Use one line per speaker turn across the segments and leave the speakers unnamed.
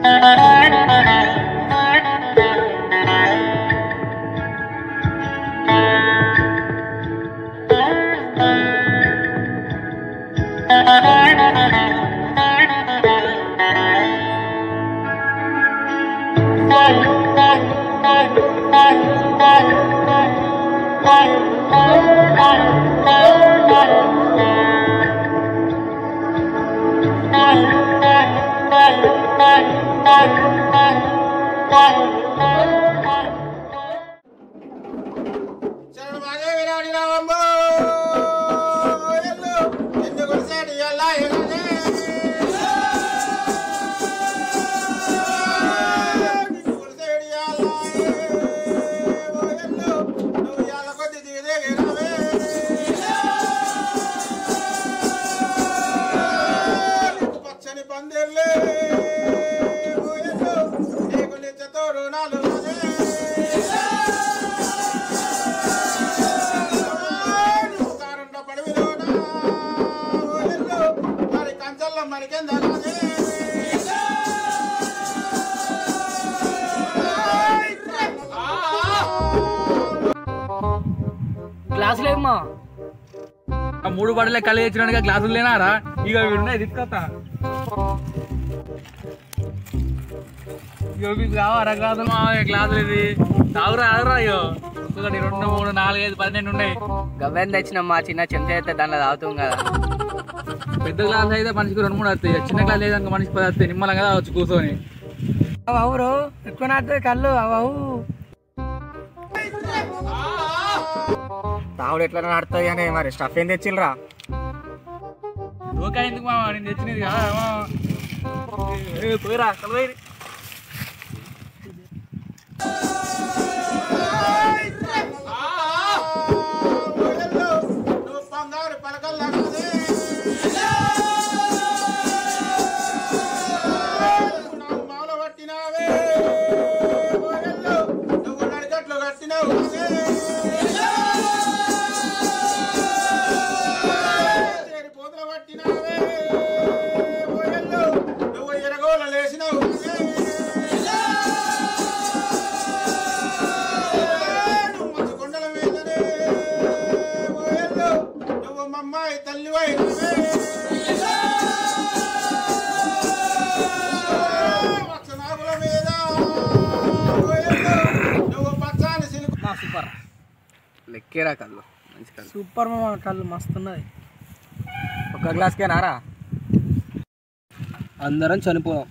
శరణు మాదేవి రాణి రామంబో ఎల్లు ఎన్ను కొలిసేటి ఎల్లా ఎగనే నిన్ను కొలిసేటి ఎల్లా ఓ ఎల్లు నువ్వు ఎల్ల కొద్ది దిగదేగి రావే నీకు పచ్చని పందిర్లే ఓ ఎల్లు నీకు నిత్య తోడు నాలుగు కారంలో పడవిలోనా ఓ ఎల్లు మరి కంచల్లో మనకెంద
గ్లాసులు ఏమ్మా
ఆ మూడు బడలే కళ్ళు తెచ్చినాడుగా గ్లాసులు లేనారా ఇక ఇవి ఉన్నాయి తీసుకొస్తా ఇక ఇవి కావారా గ్లాసులు మా గ్లాసులు ఇది తాగురా ఆగురా అయ్యో ఒకటి రెండు మూడు నాలుగు ఐదు పన్నెండు ఉన్నాయి
గవ్వెన్ తెచ్చినమ్మా చిన్న చెంచా అయితే దాంట్లో తాగుతాం కదా
పెద్ద గ్లాస్ అయితే మనిషికి రెండు మూడు వస్తాయి చిన్న గ్లాస్ అయితే మనిషికి పది వస్తాయి నిమ్మలంగా తాగొచ్చు కూర్చొని
అవురు ఎక్కువ నాటుతాయి కళ్ళు అవు
తాగుడు ఎట్లా నడుతుంది అని మరి స్టఫ్ ఏం తెచ్చిల్రా
ఓకే ఎందుకు మామ నేను తెచ్చినది కదా మామ. ఏ, పోయిరా కలవైరి
నువ్వు బంగారు పలకల్లా నాకు మాల పట్టినావే ఓ ఎల్లు, నువ్వు నడిగట్లు కట్టినావు చేరి పోతుల పట్టినావే ఓ ఎల్లు, నువ్వు ఎరగోల లేసినావు నువ్వు మంచు కొండల మీదనే ఓ ఎల్లు, నువ్వు మమ్మాయి తల్లివై నాగుల మీద ఓ ఎల్లు, నువ్వు పచ్చాని సిలుకు
సూపర్
లెక్కేరా కళ్ళు మంచి కళ్ళు
సూపర్ మామ కళ్ళు మస్తున్నది
ఒక గ్లాస్కే నారా
అందరం చనిపోదాం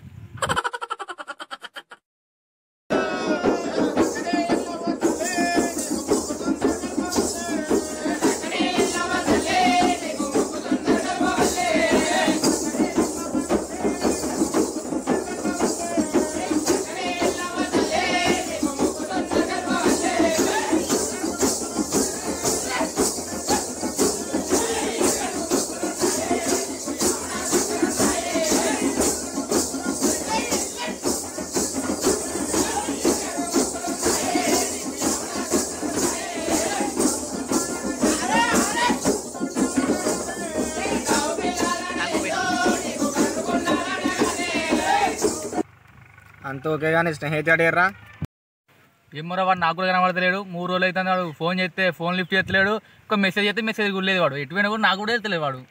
అంత ఓకే కానీ స్నేహితుడు అడిగారా
ఏమో వాడు నాకు కూడా కనబడతలేడు మూడు రోజులు అయితే వాడు ఫోన్ చేస్తే ఫోన్ లిఫ్ట్ చేస్తలేడు ఒక మెసేజ్ చేస్తే మెసేజ్ కూడా లేదు వాడు ఎటు పోయినా కూడా నాకు కూడా వెళ్తలేదు వాడు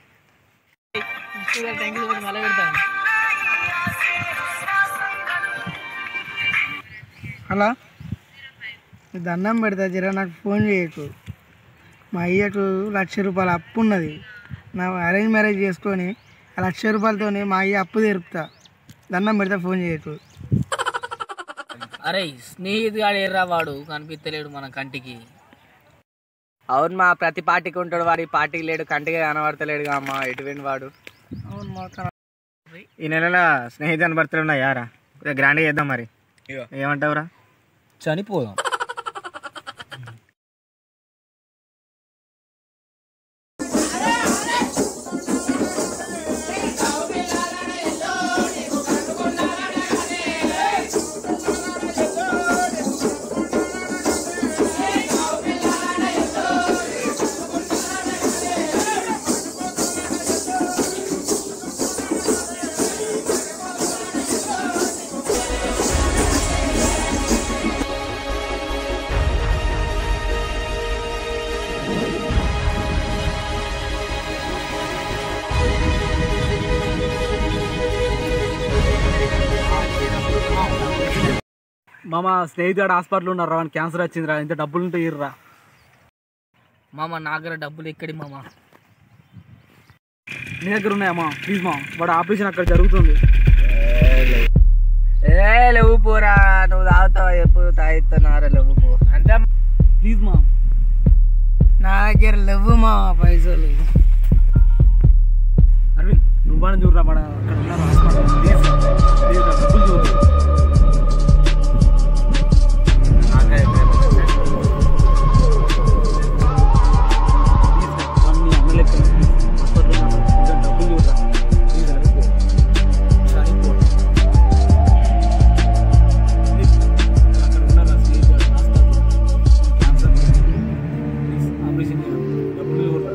మళ్ళీ పెడతాను
అలా దండం పెడతా జర నాకు ఫోన్ చేయకు మా అయ్యకు లక్ష రూపాయలు అప్పు ఉన్నది నా అరేంజ్ మ్యారేజ్ చేసుకొని ఆ లక్ష రూపాయలతోని మా అయ్య అప్పు తెరుపుతా దండం పెడతా ఫోన్ చేయకు
అరే స్నేహితుడు ఎర్రా వాడు కనిపిస్తలేడు మన కంటికి
అవును మా ప్రతి పార్టీకి ఉంటాడు వాడు ఈ పార్టీకి లేడు కంటిగా కనబడతలేడు అమ్మ ఎటువంటి వాడు
అవును మా
ఈ నెలలో స్నేహితుని బర్త్డే ఉన్నాయి యారా గ్రాండ్గా చేద్దాం మరి ఏమంటావురా
చనిపోదాం
ఓ
మామ స్నేహితుడు హాస్పిటల్ ఉన్నారు రా క్యాన్సర్ వచ్చిందిరా ఇంత డబ్బులు ఉంటే ఇర్రా
మామ నా దగ్గర డబ్బులు ఎక్కడి మామ
నీ దగ్గర ఉన్నాయమ్మా ప్లీజ్ మా వాడు ఆపరేషన్ అక్కడ జరుగుతుంది
ఏ లేవు పోరా నువ్వు తాగుతావా ఎప్పుడు తాగిస్తున్నారా లేవు పో
అంటే
ప్లీజ్ మా
నా దగ్గర లేవు మా పైసలు
అరవింద్ నువ్వు వాడిని చూడరా వాడు అక్కడ ఉన్నారు హాస్పిటల్ ప్లీజ్ ప్లీజ్ రా, డబ్బులు చూడు ప్లీజ్ రా, వాడిని నీ అన్న లెక్క హాస్పిటల్ ఉన్నారు కొంచెం డబ్బులు చూడరా ప్లీజ్ అడుగు చనిపో ప్లీజ్ అక్కడ ఉన్నారు స్నేహితుడు హాస్పిటల్ క్యాన్సర్ ప్లీజ్ ఆపరేషన్ చేయాలి డబ్బులు చూడరా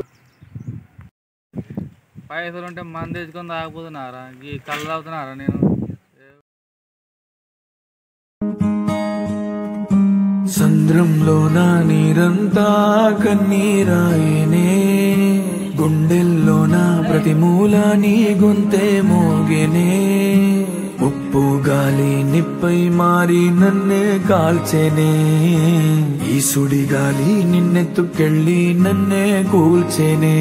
పైసలు ఉంటే మంది తెచ్చుకొని తాగపోతున్నారా ఈ కళ్ళు తాగుతున్నారా నేను
సంద్రంలో నా నీరంతా కన్నీరాయనే గుండెల్లో నా ప్రతి మూల నీ గొంతే మోగెనే ఉప్పు గాలి నిప్పై మారి నన్నే కాల్చెనే ఈ సుడి గాలి నిన్నెత్తుకెళ్ళి నన్నే కూల్చెనే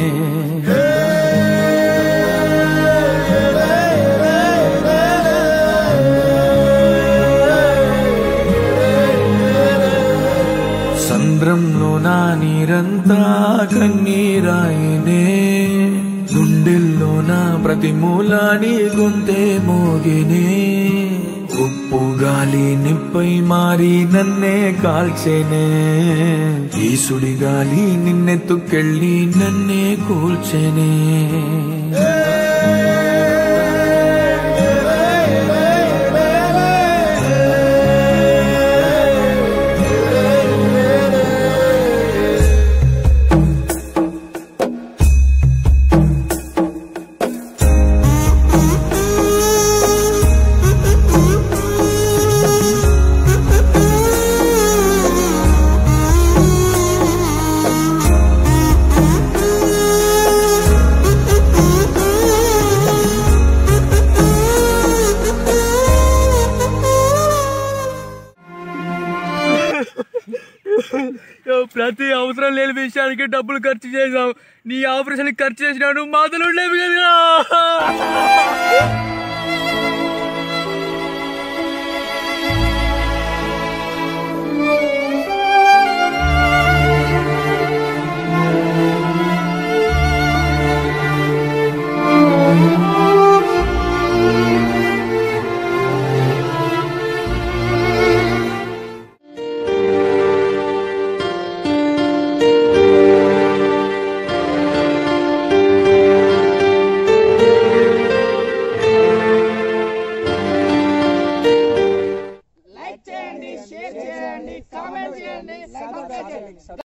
సంద్రంలో నా నీరంతా కన్నీరాయనే గుండెల్లో నా ప్రతి మూలాని గొంతే మోగినే ఉప్పు గాలి నిప్పై మారి నన్నే కాల్చెనే ఈ సుడి గాలి నిన్నెత్తుకెళ్ళి నన్నే కూల్చెనే
ప్రతి అవసరం లేని విషయానికి డబ్బులు ఖర్చు చేసావు నీ ఆపరేషన్ ఖర్చు చేసినావు నువ్వు మాటలు ఉండేవి కదా